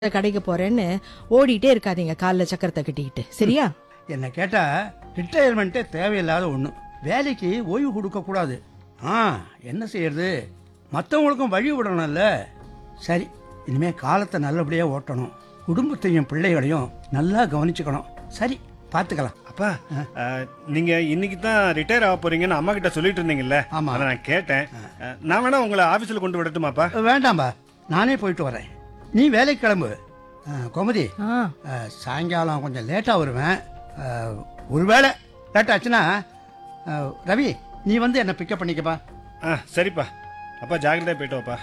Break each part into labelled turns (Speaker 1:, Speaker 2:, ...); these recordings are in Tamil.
Speaker 1: கடைக்கு போறேன்னு ஓடிட்டே இருக்காதீங்க கால்ல சக்கரத்தை கட்டிக்கிட்டு சரியா
Speaker 2: என்னை கேட்டா ரிட்டையர்மெண்ட்டே தேவையில்லாத ஒன்று வேலைக்கு ஓய்வு கொடுக்க கூடாது ஆ என்ன செய்யறது மற்றவங்களுக்கும் வழி விடணும்ல சரி இனிமே காலத்தை நல்லபடியாக ஓட்டணும் குடும்பத்தையும் பிள்ளைகளையும் நல்லா கவனிச்சுக்கணும் சரி பார்த்துக்கலாம்
Speaker 3: அப்பா அஹ், நீங்க இன்னைக்கு தான் ரிட்டையர் ஆக போறீங்கன்னு அம்மா கிட்ட சொல்லிட்டு இருந்தீங்கல்ல
Speaker 2: ஆமா.
Speaker 3: அதை நான் கேட்டேன் அஹ், நான் வேணா உங்களை ஆபீஸ்ல கொண்டு விடட்டுமாப்பா
Speaker 2: வேண்டாம்பா நானே போயிட்டு வரேன் நீ வேலைக்கு கிளம்பு ஆ, கோமதி
Speaker 1: ஆ
Speaker 2: ஆ, சாயங்காலம் கொஞ்சம் லேட்டாக வருவேன் ஆ, ஒருவேளை லேட் ஆச்சுன்னா ஆ, ரவி நீ வந்து என்னை பிக்கப் பண்ணிக்கப்பா
Speaker 3: ஆ சரிப்பா அப்பா ஜாகிரதையா போயிட்டு வாப்பா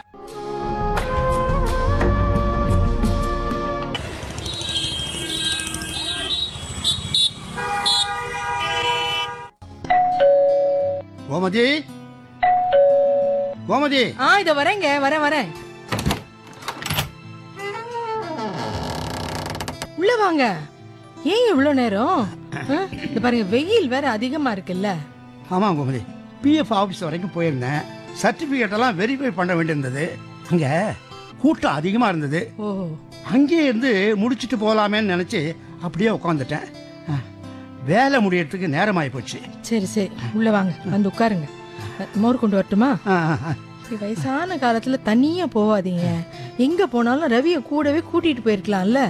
Speaker 2: கோமதி கோமதி
Speaker 1: ஆ இத வரேங்க வரேன் வரேன் உள்ள வாங்க ஏன் இவ்வளவு நேரம் ஆ, இந்த பாருங்க வெயில் வேற அதிகமா இருக்குல்ல
Speaker 2: ஆமாம் கோமதி பிஎஃப் ஆஃபீஸ் வரைக்கும் போயிருந்தேன் சர்டிஃபிகேட் எல்லாம் வெரிஃபை பண்ண வேண்டியிருந்தது அங்கே கூட்டம் அதிகமாக இருந்தது
Speaker 1: ஓ
Speaker 2: அங்கேயே இருந்து முடிச்சுட்டு போகலாமேன்னு நினச்சி அப்படியே உட்காந்துட்டேன் ஆ, வேலை முடியறதுக்கு நேரமாகி போச்சு
Speaker 1: சரி சரி உள்ள வாங்க வந்து உட்காருங்க மோர் கொண்டு வரட்டுமா
Speaker 2: ஆ, ஆ, ஆ.
Speaker 1: இப்படி வயசான காலத்துல தனியா போவாதீங்க எங்க போனாலும் ரவிய கூடவே கூட்டிட்டு போயிருக்கலாம்ல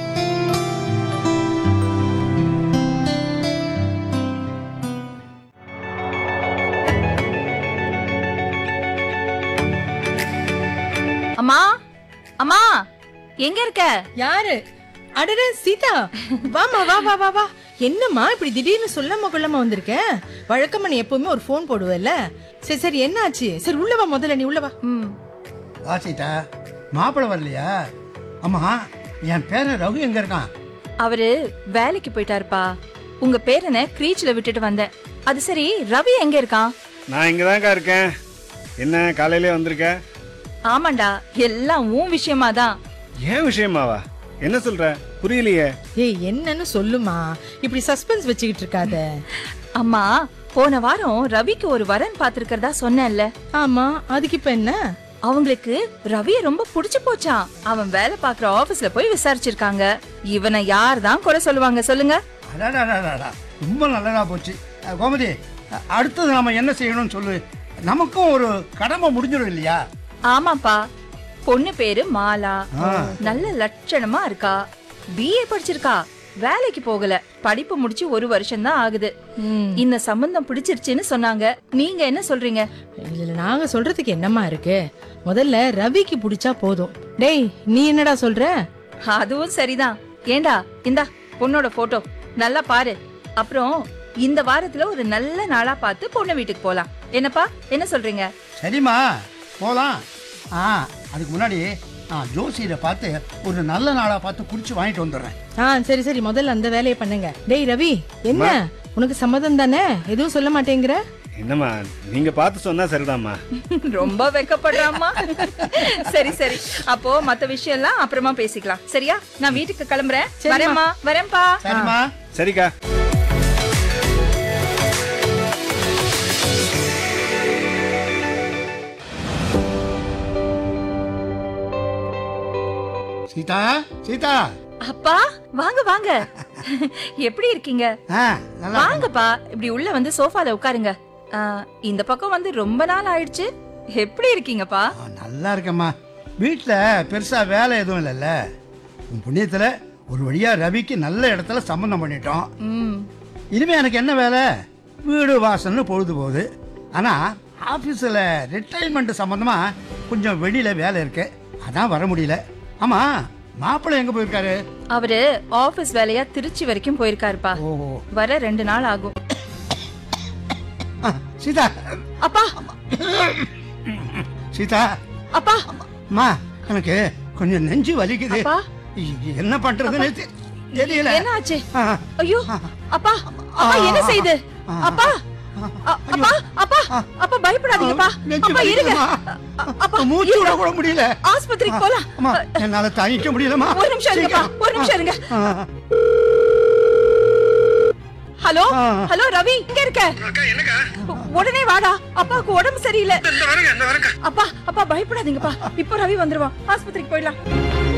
Speaker 4: அம்மா அம்மா எங்க இருக்க
Speaker 1: யாரு அடட சீதா வாமா வா வா வா வா என்னம்மா இப்படி திடீர்னு சொல்லாம கொள்ளாம வந்திருக்க வழக்கமா நீ எப்பவுமே ஒரு ஃபோன் போடுவல்ல சரி சரி என்னாச்சு சரி உள்ள வா முதல்ல நீ உள்ள வா
Speaker 4: ம்
Speaker 2: வா சீதா மாப்பிள்ளை வரலையா அம்மா என் பேரன் ரகு எங்க இருக்கான்
Speaker 4: அவரு வேலைக்கு போயிட்டாருப்பா உங்க பேரனை கிரீச்ல விட்டுட்டு வந்தேன் அது சரி ரவி எங்க இருக்கான்
Speaker 3: நான் இங்கதான்க்கா இருக்கேன் என்ன காலையிலே வந்திருக்க
Speaker 4: ஆமாண்டா எல்லாம் உன் விஷயமா தான்
Speaker 3: ஏன் விஷயமாவா என்ன சொல்ற புரியலையே
Speaker 1: ஏய் என்னன்னு சொல்லுமா இப்படி சஸ்பென்ஸ் வச்சுக்கிட்டு இருக்காத
Speaker 4: அம்மா போன வாரம் ரவிக்கு ஒரு வரன் பாத்திருக்கிறதா சொன்னேன்ல
Speaker 1: ஆமா அதுக்கு இப்ப என்ன
Speaker 4: அவங்களுக்கு ரவிய ரொம்ப புடிச்சு போச்சாம் அவன் வேலை பாக்குற ஆபீஸ்ல போய் விசாரிச்சிருக்காங்க இவனை யார் தான் குறை சொல்லுவாங்க சொல்லுங்க
Speaker 2: அடாடாடாடாடா ரொம்ப நல்லதா போச்சு அஹ், கோமதி அஹ், அடுத்தது நாம என்ன செய்யணும்னு சொல்லு நமக்கும் ஒரு கடமை முடிஞ்சிடும் இல்லையா
Speaker 4: ஆமாப்பா பொண்ணு பேரு மாலா
Speaker 2: ஆ.
Speaker 4: நல்ல லட்சணமா இருக்கா பிஏ படிச்சிருக்கா வேலைக்கு போகல படிப்பு முடிச்சு ஒரு வருஷம் தான் ஆகுது
Speaker 1: ம்,
Speaker 4: இந்த சம்பந்தம் பிடிச்சிருச்சுன்னு சொன்னாங்க நீங்க என்ன சொல்றீங்க
Speaker 1: இதுல நாங்க சொல்றதுக்கு என்னம்மா இருக்கு முதல்ல ரவிக்கு பிடிச்சா போதும் டேய் நீ என்னடா சொல்ற
Speaker 4: அதுவும் சரிதான் ஏண்டா இந்தா பொண்ணோட போட்டோ நல்லா பாரு அப்புறம் இந்த வாரத்துல ஒரு நல்ல நாளா பார்த்து பொண்ணு வீட்டுக்கு போலாம் என்னப்பா என்ன சொல்றீங்க
Speaker 2: சரிம்மா போலாம் ஆ அதுக்கு முன்னாடி நான் ஜோசியரை பார்த்து ஒரு நல்ல நாளா பார்த்து குறிச்சு வாங்கிட்டு வந்துடுறேன்
Speaker 1: ஆ சரி சரி முதல்ல அந்த வேலையை பண்ணுங்க டேய் ரவி என்ன உனக்கு சம்மதம் தானே எதுவும் சொல்ல மாட்டேங்கிற
Speaker 3: என்னம்மா நீங்க பார்த்து சொன்னா சரிதாம்மா
Speaker 4: ரொம்ப வெக்கப்படுறாமா சரி சரி அப்போ மத்த விஷயம் எல்லாம் அப்புறமா பேசிக்கலாம் சரியா நான் வீட்டுக்கு கிளம்புறேன்
Speaker 1: சரிம்மா.
Speaker 4: வரேம்மா வரேன்ப்பா
Speaker 2: சரிம்மா
Speaker 3: சரிக்கா
Speaker 2: சீதா சீதா
Speaker 4: அப்பா வாங்க வாங்க எப்படி இருக்கீங்க
Speaker 2: ஆ நல்லா
Speaker 4: வாங்கப்பா இப்படி உள்ள வந்து சோஃபால உட்காருங்க ஆ, இந்த பக்கம் வந்து ரொம்ப நாள் ஆயிடுச்சு எப்படி இருக்கீங்கப்பா
Speaker 2: ஆ, நல்லா இருக்கேம்மா வீட்டில் பெருசா வேலை எதுவும் இல்லைல்ல உன் புண்ணியத்தில் ஒரு வழியா ரவிக்கு நல்ல இடத்துல சம்பந்தம் பண்ணிட்டோம்
Speaker 4: ம்
Speaker 2: இனிமே எனக்கு என்ன வேலை வீடு வாசல்னு பொழுது போகுது ஆனா ஆபீஸ்ல ரிட்டைர்மெண்ட் சம்பந்தமா கொஞ்சம் வெளியில வேலை இருக்கு அதான் வர முடியல ஆமா மாப்பிள்ளை எங்க போயிருக்காரு
Speaker 4: அவரு ஆபீஸ் வேலையா திருச்சி வரைக்கும் போயிருக்காருப்பா
Speaker 2: ஓஹோ
Speaker 4: வர ரெண்டு நாள் ஆகும்
Speaker 2: ஆ, சீதா
Speaker 4: அப்பா
Speaker 2: சீதா
Speaker 4: அப்பா
Speaker 2: அம்மா எனக்கு கொஞ்சம் நெஞ்சு வலிக்குது
Speaker 4: அப்பா
Speaker 2: இ- என்ன பண்றதுன்னு தெ- தெரியல
Speaker 4: என்ன ஆச்சு
Speaker 2: ஆ,
Speaker 4: ஐயோ அப்பா அப்பா என்ன செய்யுது அப்பா அ- அப்பா அப்பா அப்பா பயப்படாதீங்கப்பா
Speaker 2: நெஞ்சு
Speaker 4: அப்பா இருங்க
Speaker 2: வலிக்குதும்மா.
Speaker 4: அ- அப்பா
Speaker 2: மூச்சு விட
Speaker 4: இருங்க.
Speaker 2: கூட முடியல
Speaker 4: ஆஸ்பத்திரிக்கு போலாம்
Speaker 2: அம்மா என்னால தாங்கிக்க முடியலம்மா
Speaker 4: ஒரு நிமிஷம் இருங்கப்பா ஒரு நிமிஷம் இருங்க
Speaker 2: ஆ,
Speaker 4: ஹலோ
Speaker 2: ஆ.
Speaker 4: ஹலோ ரவி இங்க இருக்க உடனே வாடா அப்பாவுக்கு உடம்பு சரியில்லை அப்பா அப்பா பயப்படாதீங்கப்பா இப்போ ரவி வந்துருவான் ஆஸ்பத்திரிக்கு போயிடலாம்